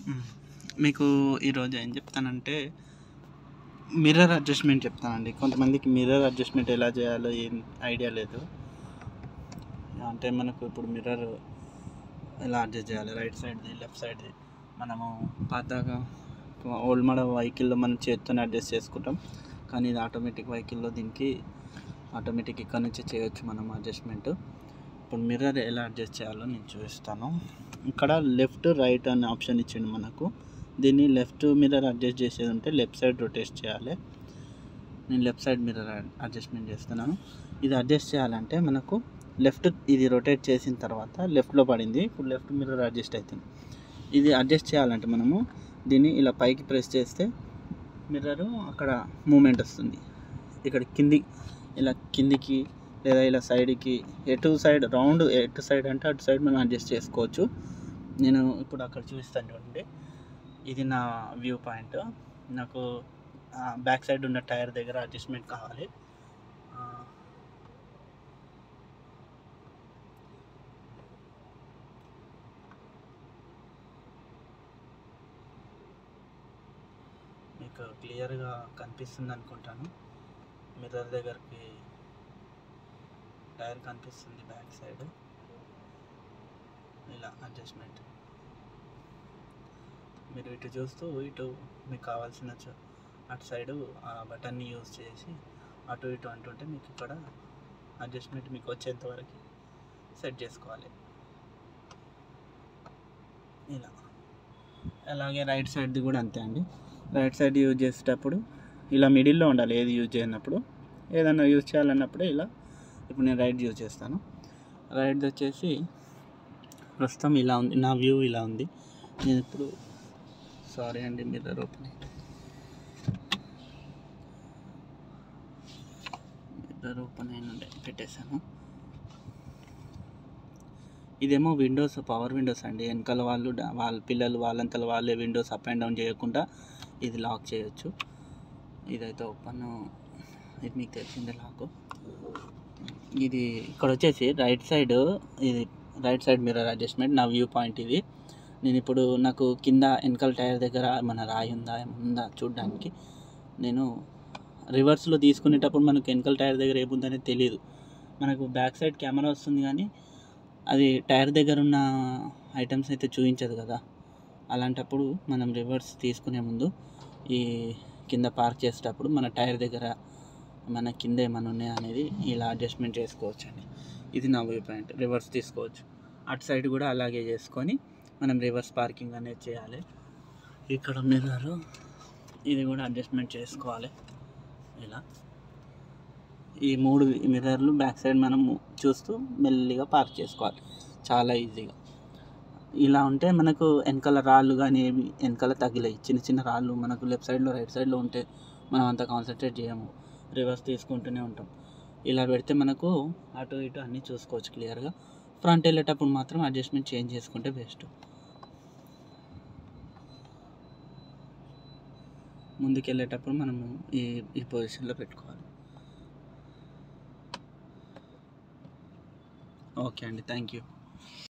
మ్మ్. మీకు ఈరోజు ఏం చెప్తానంటే మిర్రర్ అడ్జస్ట్మెంట్ చెప్తానండి కొంతమందికి మిర్రర్ అడ్జస్ట్మెంట్ ఎలా చేయాలో ఏం ఐడియా లేదు అంటే మనకు ఇప్పుడు మిర్రర్ ఎలా అడ్జస్ట్ చేయాలి రైట్ సైడ్ది లెఫ్ట్ సైడ్ది మనము పాతగా ఓల్డ్ మోడల్ వెహికల్లో మనం చేత్తోనే అడ్జస్ట్ చేసుకుంటాం కానీ ఇది ఆటోమేటిక్ వెహికల్లో దీనికి ఆటోమేటిక్ ఇక్కడ నుంచి చేయొచ్చు మనం అడ్జస్ట్మెంట్ ఇప్పుడు మిర్రర్ ఎలా అడ్జస్ట్ చేయాలో నేను చూపిస్తాను ఇక్కడ లెఫ్ట్ రైట్ అనే ఆప్షన్ ఇచ్చిండు మనకు దీన్ని లెఫ్ట్ మిర్రర్ అడ్జస్ట్ చేసేది ఉంటే లెఫ్ట్ సైడ్ రొటేట్ చేయాలి నేను లెఫ్ట్ సైడ్ మిర్రర్ అడ్జస్ట్మెంట్ చేస్తున్నాను ఇది అడ్జస్ట్ చేయాలంటే మనకు లెఫ్ట్ ఇది రొటేట్ చేసిన తర్వాత లెఫ్ట్లో పడింది ఇప్పుడు లెఫ్ట్ మిర్రర్ అడ్జస్ట్ అవుతుంది ఇది అడ్జస్ట్ చేయాలంటే మనము దీన్ని ఇలా పైకి ప్రెస్ చేస్తే మిర్రరు అక్కడ మూమెంట్ వస్తుంది ఇక్కడ కింది ఇలా కిందికి లేదా ఇలా సైడ్కి ఎటు సైడ్ రౌండ్ ఎటు సైడ్ అంటే అటు సైడ్ మనం అడ్జస్ట్ చేసుకోవచ్చు నేను ఇప్పుడు అక్కడ చూపిస్తాను చూడండి ఇది నా వ్యూ పాయింట్ నాకు బ్యాక్ సైడ్ ఉన్న టైర్ దగ్గర అడ్జస్ట్మెంట్ కావాలి ఆ, మీకు క్లియర్గా కనిపిస్తుంది అనుకుంటాను మిర్రర్ దగ్గరికి టైర్ కనిపిస్తుంది బ్యాక్ సైడ్ ఇలా అడ్జస్ట్మెంట్ మీరు ఇటు చూస్తూ ఇటు మీకు కావాల్సిన చో- అటు సైడు ఆ బటన్ని యూజ్ చేసి అటు ఇటు అంటుంటే మీకు ఇక్కడ అడ్జస్ట్మెంట్ మీకు వచ్చేంత వరకు సెట్ చేసుకోవాలి ఇలా అలాగే రైట్ సైడ్ది కూడా అంతే అండి రైట్ సైడ్ యూజ్ చేసేటప్పుడు ఇలా మిడిల్లో ఉండాలి ఏది యూజ్ చేయనప్పుడు ఏదైనా యూజ్ చేయాలన్నప్పుడే ఇలా ఇప్పుడు నేను రైట్ యూజ్ చేస్తాను రైట్ వచ్చేసి ప్రస్తుతం ఇలా ఉంది నా వ్యూ ఇలా ఉంది నేను ఇప్పుడు సారీ అండి మిర్రర్ ఓపెన్ మిర్రర్ ఓపెన్ అయినండి పెట్టేశాను ఇదేమో విండోస్ పవర్ విండోస్ అండి వెనకాల వాళ్ళు డా- వాళ్ళ పిల్లలు వాళ్ళంతలో వాళ్ళే విండోస్ అప్ అండ్ డౌన్ చేయకుండా ఇది లాక్ చేయొచ్చు ఇదైతే ఓపెన్ ఇది మీకు తెలిసిందే లాక్ ఇది ఇక్కడ వచ్చేసి రైట్ సైడ్ ఇది రైట్ సైడ్ మిర్రర్ అడ్జస్ట్మెంట్ నా వ్యూ పాయింట్ ఇది నేను ఇప్పుడు నాకు కింద వెనకాల టైర్ దగ్గర మన రాయి ఉందా ఏమన్నా ఉందా చూడడానికి నేను రివర్స్లో తీసుకునేటప్పుడు మనకు వెనకాల టైర్ దగ్గర ఏముందనేది తెలియదు మనకు బ్యాక్ సైడ్ కెమెరా వస్తుంది కానీ అది టైర్ దగ్గర ఉన్న ఐటమ్స్ అయితే చూపించదు కదా అలాంటప్పుడు మనం రివర్స్ తీసుకునే ముందు ఈ కింద పార్క్ చేసేటప్పుడు మన టైర్ దగ్గర మన కింద ఏమైనా ఉన్నాయా అనేది ఇలా అడ్జస్ట్మెంట్ చేసుకోవచ్చు అండి ఇది నా వ్యూ పాయింట్ రివర్స్ తీసుకోవచ్చు అటు సైడ్ కూడా అలాగే చేసుకొని మనం రివర్స్ పార్కింగ్ అనేది చేయాలి ఇక్కడ మిర్రర్ ఇది కూడా అడ్జస్ట్మెంట్ చేసుకోవాలి ఇలా ఈ మూడు మిర్రర్లు బ్యాక్ సైడ్ మనం చూస్తూ మెల్లిగా పార్క్ చేసుకోవాలి చాలా ఈజీగా ఇలా ఉంటే మనకు వెనకాల రాళ్ళు కానీ ఏమి వెనకాల తగిలాయి చిన్న చిన్న రాళ్ళు మనకు లెఫ్ట్ సైడ్లో రైట్ సైడ్లో ఉంటే మనం అంత కాన్సన్ట్రేట్ చేయము రివర్స్ తీసుకుంటూనే ఉంటాం ఇలా పెడితే మనకు అటు ఇటు అన్నీ చూసుకోవచ్చు క్లియర్గా ఫ్రంట్ వెళ్ళేటప్పుడు మాత్రం అడ్జస్ట్మెంట్ చేంజ్ చేసుకుంటే బెస్ట్ ముందుకు వెళ్ళేటప్పుడు మనము ఈ ఈ పొజిషన్లో పెట్టుకోవాలి ఓకే అండి థ్యాంక్ యూ